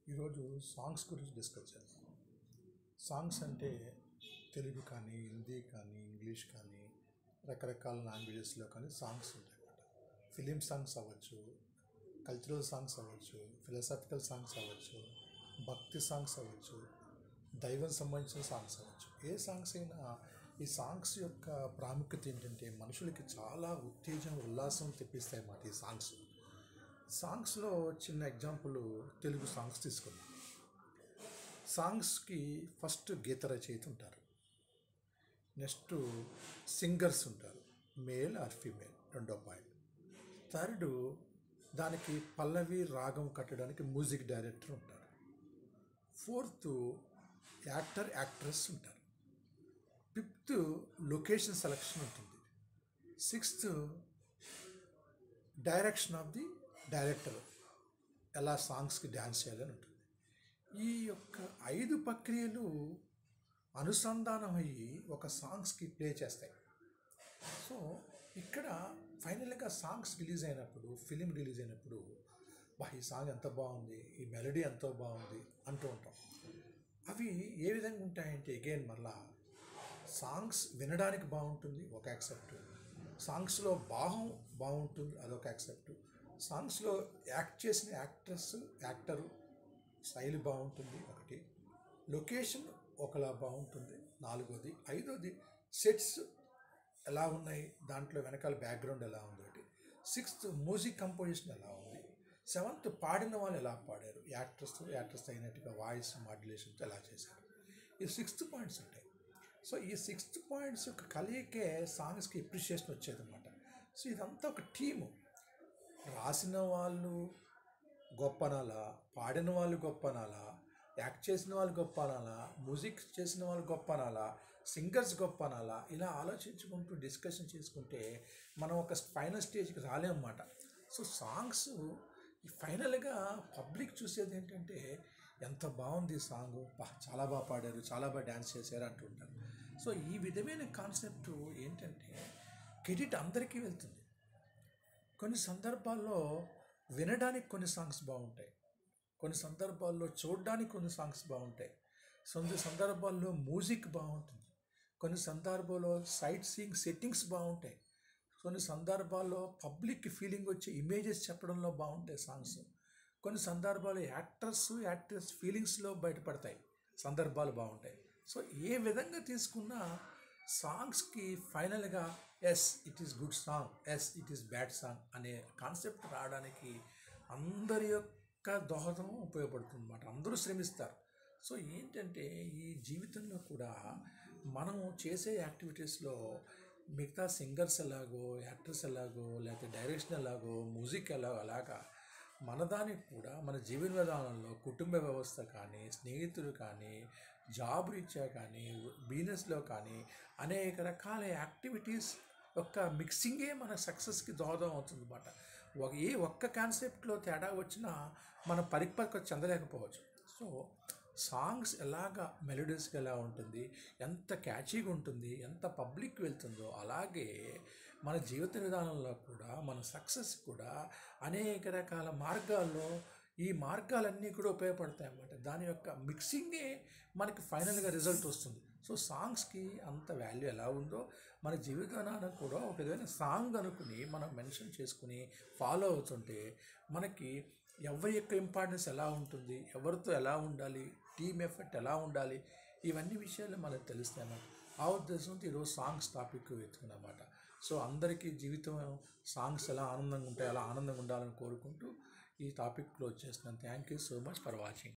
ఈరోజు సాంగ్స్ గురించి డిస్కస్ చేద్దాం సాంగ్స్ అంటే తెలుగు కానీ హిందీ కానీ ఇంగ్లీష్ కానీ రకరకాల లాంగ్వేజెస్లో కానీ సాంగ్స్ ఉంటాయి అన్నమాట ఫిలిం సాంగ్స్ అవ్వచ్చు కల్చరల్ సాంగ్స్ అవ్వచ్చు ఫిలాసఫికల్ సాంగ్స్ అవ్వచ్చు భక్తి సాంగ్స్ అవ్వచ్చు దైవం సంబంధించిన సాంగ్స్ అవ్వచ్చు ఏ సాంగ్స్ అయినా ఈ సాంగ్స్ యొక్క ప్రాముఖ్యత ఏంటంటే మనుషులకి చాలా ఉత్తేజం ఉల్లాసం తెప్పిస్తాయి అన్నమాట ఈ సాంగ్స్ సాంగ్స్లో చిన్న ఎగ్జాంపుల్ తెలుగు సాంగ్స్ తీసుకుందాం సాంగ్స్కి ఫస్ట్ గీత రచయిత ఉంటారు నెక్స్ట్ సింగర్స్ ఉంటారు మేల్ ఆర్ ఫీమేల్ రెండో పాయింట్ థర్డ్ దానికి పల్లవి రాగం కట్టడానికి మ్యూజిక్ డైరెక్టర్ ఉంటారు ఫోర్త్ యాక్టర్ యాక్ట్రెస్ ఉంటారు ఫిఫ్త్ లొకేషన్ సెలక్షన్ ఉంటుంది sixth direction of the director ఎలా సాంగ్స్కి డ్యాన్స్ చేయాలని ఉంటుంది ఈ యొక్క ఐదు ప్రక్రియలు అనుసంధానం అయ్యి ఒక సాంగ్స్కి ప్లే చేస్తాయి సో ఇక్కడ ఫైనల్గా సాంగ్స్ రిలీజ్ అయినప్పుడు ఫిలిం రిలీజ్ అయినప్పుడు బా ఈ సాంగ్ ఎంత బాగుంది ఈ మెలడీ ఎంతో బాగుంది అంటూ ఉంటాం అవి ఏ విధంగా ఉంటాయంటే అగైన్ మళ్ళా సాంగ్స్ వినడానికి బాగుంటుంది ఒక యాక్సెప్ట్ సాంగ్స్లో భావం బాగుంటుంది అదొక యాక్సెప్ట్ సాంగ్స్లో యాక్ట్ చేసిన యాక్ట్రెస్ యాక్టరు స్టైల్ బాగుంటుంది ఒకటి లొకేషన్ ఒకలా బాగుంటుంది నాలుగోది ఐదోది సెట్స్ ఎలా ఉన్నాయి దాంట్లో వెనకాల బ్యాక్గ్రౌండ్ ఎలా ఉంది ఒకటి సిక్స్త్ మ్యూజిక్ కంపోజిషన్ ఎలా ఉంది సెవెంత్ పాడిన వాళ్ళు ఎలా పాడారు యాక్టర్స్ యాక్టర్స్ అయినట్టుగా వాయిస్ మాడ్యులేషన్తో ఎలా చేశారు ఈ సిక్స్త్ పాయింట్స్ ఉంటాయి సో ఈ సిక్స్త్ పాయింట్స్ యొక్క కలయికే సాంగ్స్కి ఎప్రిషియేషన్ వచ్చేదన్నమాట సో ఇదంతా ఒక టీము రాసిన వాళ్ళు గొప్పనాలా పాడిన వాళ్ళు గొప్పనాలా యాక్ట్ చేసిన వాళ్ళు గొప్పనాలా మ్యూజిక్ చేసిన వాళ్ళు గొప్పనాలా సింగర్స్ గొప్పనాలా ఇలా ఆలోచించుకుంటూ డిస్కషన్ చేసుకుంటే మనం ఒక ఫైనల్ స్టేజ్కి రాలేమన్నమాట సో సాంగ్స్ ఫైనల్గా పబ్లిక్ చూసేది ఏంటంటే ఎంత బాగుంది సాంగ్ చాలా బాగా పాడారు చాలా బాగా డ్యాన్స్ చేశారు అంటుంటారు సో ఈ విధమైన కాన్సెప్ట్ ఏంటంటే క్రెడిట్ అందరికీ వెళ్తుంది కొన్ని సందర్భాల్లో వినడానికి కొన్ని సాంగ్స్ బాగుంటాయి కొన్ని సందర్భాల్లో చూడడానికి కొన్ని సాంగ్స్ బాగుంటాయి కొన్ని సందర్భాల్లో మ్యూజిక్ బాగుంటుంది కొన్ని సందర్భాల్లో సైట్ సీయింగ్ సెట్టింగ్స్ బాగుంటాయి కొన్ని సందర్భాల్లో పబ్లిక్ ఫీలింగ్ వచ్చే ఇమేజెస్ చెప్పడంలో బాగుంటాయి సాంగ్స్ కొన్ని సందర్భాలు యాక్టర్స్ యాక్టర్స్ ఫీలింగ్స్లో బయటపడతాయి సందర్భాలు బాగుంటాయి సో ఏ విధంగా తీసుకున్నా సాంగ్స్కి ఫైనల్గా yes it is good song yes it is bad song అనే కాన్సెప్ట్ రావడానికి అందరి యొక్క దోహదం ఉపయోగపడుతుంది అన్నమాట అందరూ శ్రమిస్తారు సో ఏంటంటే ఈ జీవితంలో కూడా మనం చేసే యాక్టివిటీస్లో మిగతా సింగర్స్ ఎలాగో యాక్టర్స్ ఎలాగో లేకపోతే డైరెక్షన్ ఎలాగో మ్యూజిక్ ఎలాగో అలాగా మనదానికి కూడా మన జీవన విధానంలో కుటుంబ వ్యవస్థ కానీ స్నేహితులు కానీ జాబ్ రీత్యా కానీ బిజినెస్లో కానీ అనేక రకాల యాక్టివిటీస్ యొక్క మిక్సింగే మన సక్సెస్కి దోహదం అవుతుంది అనమాట ఒక ఏ ఒక్క కాన్సెప్ట్లో తేడా వచ్చినా మన పరిపక్వ చెందలేకపోవచ్చు సో సాంగ్స్ ఎలాగా మెలోడీస్గా ఎలా ఉంటుంది ఎంత క్యాచీగా ఉంటుంది ఎంత పబ్లిక్ వెళ్తుందో అలాగే మన జీవిత విధానంలో కూడా మన సక్సెస్ కూడా అనేక రకాల మార్గాల్లో ఈ మార్గాలన్నీ కూడా ఉపయోగపడతాయి అన్నమాట దాని యొక్క మిక్సింగే మనకి ఫైనల్గా రిజల్ట్ వస్తుంది సో సాంగ్స్కి అంత వాల్యూ ఎలా ఉందో మన జీవితాన్ని కూడా ఒక విధమైన సాంగ్ అనుకుని మనం మెన్షన్ చేసుకుని ఫాలో అవుతుంటే మనకి ఎవరి యొక్క ఇంపార్టెన్స్ ఎలా ఉంటుంది ఎవరితో ఎలా ఉండాలి టీమ్ ఎఫెక్ట్ ఎలా ఉండాలి ఇవన్నీ విషయాలు మనకు తెలుస్తాయి అన్నమాట ఆ ఉద్దేశంతో ఈరోజు సాంగ్స్ టాపిక్ వెతుకున్నమాట సో అందరికీ జీవితం సాంగ్స్ ఎలా ఆనందంగా ఉంటాయి అలా ఆనందంగా ఉండాలని కోరుకుంటూ ఈ టాపిక్ క్లోజ్ చేస్తున్నాను thank you so much for watching